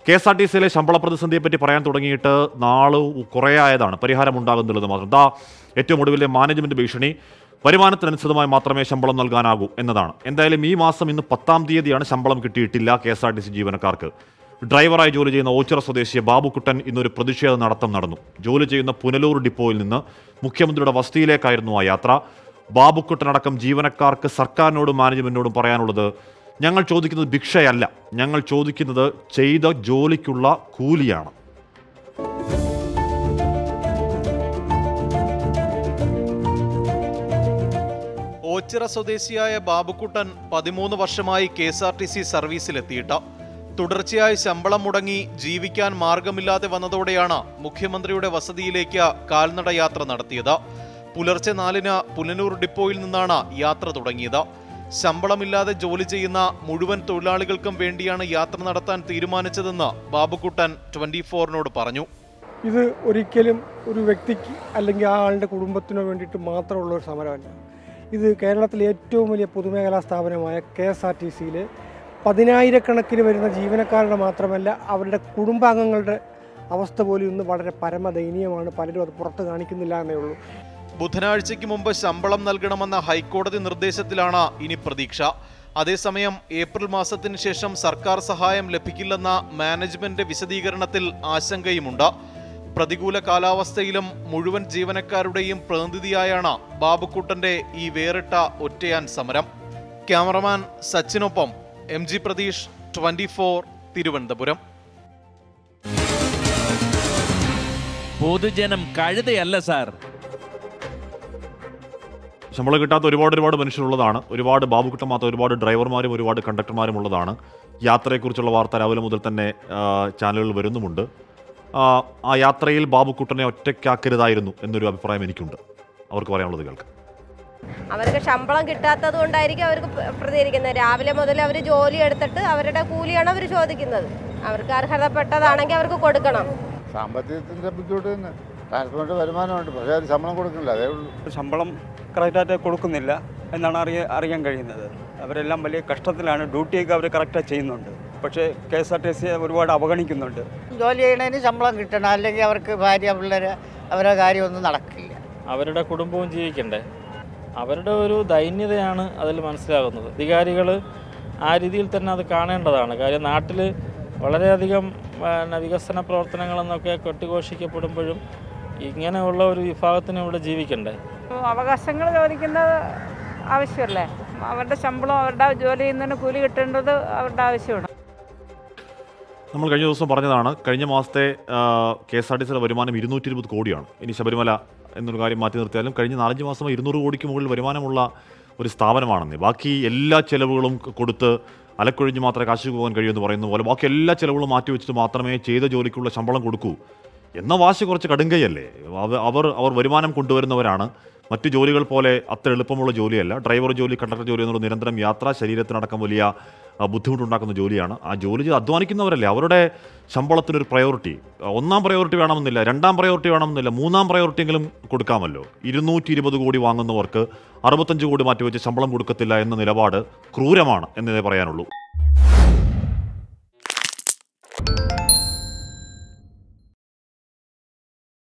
K S R T സിയിലെ ശമ്പള പ്രതിസന്ധിയെപ്പറ്റി പറയാൻ തുടങ്ങിയിട്ട് നാള് കുറേ ആയതാണ് പരിഹാരം ഉണ്ടാകുന്നുള്ളത് മാത്രം ദാ ഏറ്റവും ഒടുവിലെ മാനേജ്മെന്റ് ഭീഷണി വരുമാനത്തിനനുസൃതമായി മാത്രമേ ശമ്പളം നൽകാനാകൂ എന്നതാണ് എന്തായാലും ഈ മാസം ഇന്ന് പത്താം തീയതിയാണ് ശമ്പളം കിട്ടിയിട്ടില്ല K S R T C ജീവനക്കാർക്ക് ഡ്രൈവറായി ജോലി ചെയ്യുന്ന ഓച്ചിറ സ്വദേശി ബാബുക്കുട്ടൻ ഇന്നൊരു പ്രതിഷേധ നടത്തം നടന്നു ജോലി ചെയ്യുന്ന പുനലൂർ ഡിപ്പോയിൽ നിന്ന് മുഖ്യമന്ത്രിയുടെ വസതിയിലേക്കായിരുന്നു ആ യാത്ര ബാബുക്കുട്ടനടക്കം ജീവനക്കാർക്ക് സർക്കാരിനോടും മാനേജ്മെന്റിനോടും പറയാനുള്ളത് ഞങ്ങൾ ചോദിക്കുന്നത് ഭിക്ഷയല്ല ഞങ്ങൾ ചോദിക്കുന്നത് ചെയ്ത ജോലിക്കുള്ള കൂലിയാണ് ഓച്ചിറ സ്വദേശിയായ ബാബുക്കുട്ടൻ പതിമൂന്ന് വർഷമായി K S R T C സർവീസിലെത്തിയിട്ട് തുടർച്ചയായി ശമ്പളം മുടങ്ങി ജീവിക്കാൻ മാർഗമില്ലാതെ വന്നതോടെയാണ് മുഖ്യമന്ത്രിയുടെ വസതിയിലേക്ക് കാൽനട യാത്ര നടത്തിയത് പുലർച്ചെ നാലിന് പുനലൂർ ഡിപ്പോയിൽ നിന്നാണ് യാത്ര തുടങ്ങിയത് ശമ്പളമില്ലാതെ ജോലി ചെയ്യുന്ന മുഴുവൻ തൊഴിലാളികൾക്കും വേണ്ടിയാണ് യാത്ര നടത്താൻ തീരുമാനിച്ചതെന്ന് ബാബുക്കുട്ടൻ ട്വന്റി ഫോറിനോട് പറഞ്ഞു ഇത് ഒരിക്കലും ഒരു വ്യക്തിക്ക് അല്ലെങ്കിൽ ആ ആളുടെ കുടുംബത്തിനോ വേണ്ടിയിട്ട് മാത്രമുള്ള ഒരു സമരമല്ല ഇത് കേരളത്തിലെ ഏറ്റവും വലിയ പൊതുമേഖലാ സ്ഥാപനമായ കെ എസ് ആർ ടി സിയിലെ പതിനായിരക്കണക്കിന് വരുന്ന ജീവനക്കാരുടെ മാത്രമല്ല അവരുടെ കുടുംബാംഗങ്ങളുടെ അവസ്ഥ പോലും ഇന്ന് വളരെ പരമദയനീയമാണ് പലരും അത് പുറത്ത് കാണിക്കുന്നില്ല എന്നേ ഉള്ളൂ ബുധനാഴ്ചയ്ക്ക് മുമ്പ് ശമ്പളം നൽകണമെന്ന ഹൈക്കോടതി നിർദ്ദേശത്തിലാണ് ഇനി പ്രതീക്ഷ അതേസമയം ഏപ്രിൽ മാസത്തിന് ശേഷം സർക്കാർ സഹായം ലഭിക്കില്ലെന്ന മാനേജ്മെന്റ് വിശദീകരണത്തിൽ ആശങ്കയുമുണ്ട് പ്രതികൂല കാലാവസ്ഥയിലും മുഴുവൻ ജീവനക്കാരുടെയും പ്രതിനിധിയായാണ് ബാബുക്കുട്ടന്റെ ഈ വേറിട്ട ഒറ്റയാൻ സമരം ക്യാമറമാൻ സച്ചിനൊപ്പം M G Pratheesh twenty four Thiruvananthapuram പൊതുജനം കഴുതയല്ല സാർ ശമ്പളം കിട്ടാത്ത ഒരുപാട് ഒരുപാട് മനുഷ്യരുള്ളതാണ് ഒരുപാട് ബാബുക്കുട്ടൻ മാത്രം ഒരുപാട് ഡ്രൈവർമാരും ഒരുപാട് കണ്ടക്ടർമാരും ഉള്ളതാണ് യാത്രയെക്കുറിച്ചുള്ള വാർത്ത രാവിലെ മുതൽ തന്നെ ആ, ചാനലുകളിൽ വരുന്നുമുണ്ട് ആ, ആ യാത്രയിൽ ബാബുക്കുട്ടനെ ഒറ്റയ്ക്കാക്കരുതായിരുന്നു എന്നൊരു അഭിപ്രായം എനിക്കുണ്ട് അവർക്ക് പറയാനുള്ളത് കേൾക്കാം അവർക്ക് ശമ്പളം കിട്ടാത്തത് കൊണ്ടായിരിക്കും അവർക്ക് പ്ര- പ്രതികരിക്കുന്നത് രാവിലെ മുതൽ അവർ ജോലി എടുത്തിട്ട് അവരുടെ കൂലിയാണ് അവർ ചോദിക്കുന്നത് അവർക്ക് അർഹതപ്പെട്ടതാണെങ്കിൽ അവർക്ക് കൊടുക്കണം സാമ്പത്തികത്തിൻ്റെ ബുദ്ധിമുട്ട് തന്നെ ട്രാൻസ്പോർട്ട് വരുമാനമുണ്ട് പക്ഷേ അത് ശമ്പളം കൊടുക്കുന്നില്ല അതേ ഉള്ളൂ ശമ്പളം കറക്റ്റായിട്ട് കൊടുക്കുന്നില്ല എന്നാണ് അറിയ അറിയാൻ കഴിയുന്നത് അവരെല്ലാം വലിയ കഷ്ടത്തിലാണ് ഡ്യൂട്ടിയൊക്കെ അവർ കറക്റ്റായി ചെയ്യുന്നുണ്ട് പക്ഷേ K S R T C ഒരുപാട് അവഗണിക്കുന്നുണ്ട് ജോലി ചെയ്യണതിന് ശമ്പളം കിട്ടണം അല്ലെങ്കിൽ അവർക്ക് ഭാര്യ പിള്ളേർ അവരുടെ കാര്യമൊന്നും നടക്കില്ല അവരുടെ കുടുംബവും ജീവിക്കണ്ടേ അവരുടെ ഒരു ദൈന്യതയാണ് അതിൽ മനസ്സിലാകുന്നത് അധികാരികൾ ആ രീതിയിൽ തന്നെ അത് കാണേണ്ടതാണ് കാര്യം നാട്ടിൽ വളരെയധികം പിന്നെ വികസന പ്രവർത്തനങ്ങളെന്നൊക്കെ കൊട്ടിഘോഷിക്കപ്പെടുമ്പോഴും ഇങ്ങനെയുള്ള ഒരു വിഭാഗത്തിന് ഇവിടെ ജീവിക്കണ്ടേ അവകാശങ്ങൾ ചോദിക്കുന്നത് ആവശ്യമല്ലേ അവരുടെ ശമ്പളം അവരുടെ ജോലി ചെയ്യുന്നതിന് കൂലി കിട്ടേണ്ടത് അവരുടെ ആവശ്യമാണ് നമ്മൾ കഴിഞ്ഞ ദിവസം പറഞ്ഞതാണ് കഴിഞ്ഞ മാസത്തെ കെ എസ് ആർ ടി സിയുടെ വരുമാനം ഇരുന്നൂറ്റി ഇരുപത് കോടിയാണ് ഇനി ശബരിമല എന്നൊരു കാര്യം മാറ്റി നിർത്തിയാലും കഴിഞ്ഞ നാലഞ്ച് മാസം ഇരുന്നൂറ് കോടിക്ക് മുകളിൽ വരുമാനമുള്ള ഒരു സ്ഥാപനമാണെന്ന് ബാക്കി എല്ലാ ചെലവുകളും ക- കൊടുത്ത് അലക്കൊഴിഞ്ഞ് മാത്രമേ കാശ് പോകാൻ കഴിയുമെന്ന് പറയുന്ന പോലെ ബാക്കി എല്ലാ ചെലവുകളും മാറ്റി വെച്ചിട്ട് മാത്രമേ ചെയ്ത ജോലിക്കുള്ള ശമ്പളം കൊടുക്കൂ എന്ന വാശി കുറച്ച് കടുങ്കയല്ലേ അവ- അവർ അവർ വരുമാനം കൊണ്ടുവരുന്നവരാണ് മറ്റു ജോലികൾ പോലെ അത്ര എളുപ്പമുള്ള ജോലിയല്ല ഡ്രൈവർ ജോലി കണ്ടക്ടർ ജോലി എന്നുള്ള നിരന്തരം യാത്ര ശരീരത്തിനടക്കം വലിയ ആ, ബുദ്ധിമുട്ടുണ്ടാക്കുന്ന ജോലിയാണ് ആ ജോലി ചെയ്ത് അധ്വാനിക്കുന്നവരല്ലേ അവരുടെ ശമ്പളത്തിനൊരു പ്രയോറിറ്റി ഒന്നാം പ്രയോറിറ്റി വേണമെന്നില്ല രണ്ടാം പ്രയോറിറ്റി വേണമെന്നില്ല മൂന്നാം പ്രയോറിറ്റി എങ്കിലും കൊടുക്കാമല്ലോ ഇരുന്നൂറ്റി ഇരുപത് കോടി വാങ്ങുന്നവർക്ക് അറുപത്തഞ്ച് കോടി മാറ്റിവെച്ച് ശമ്പളം കൊടുക്കത്തില്ല എന്ന നിലപാട് ക്രൂരമാണ് എന്നതേ പറയാനുള്ളൂ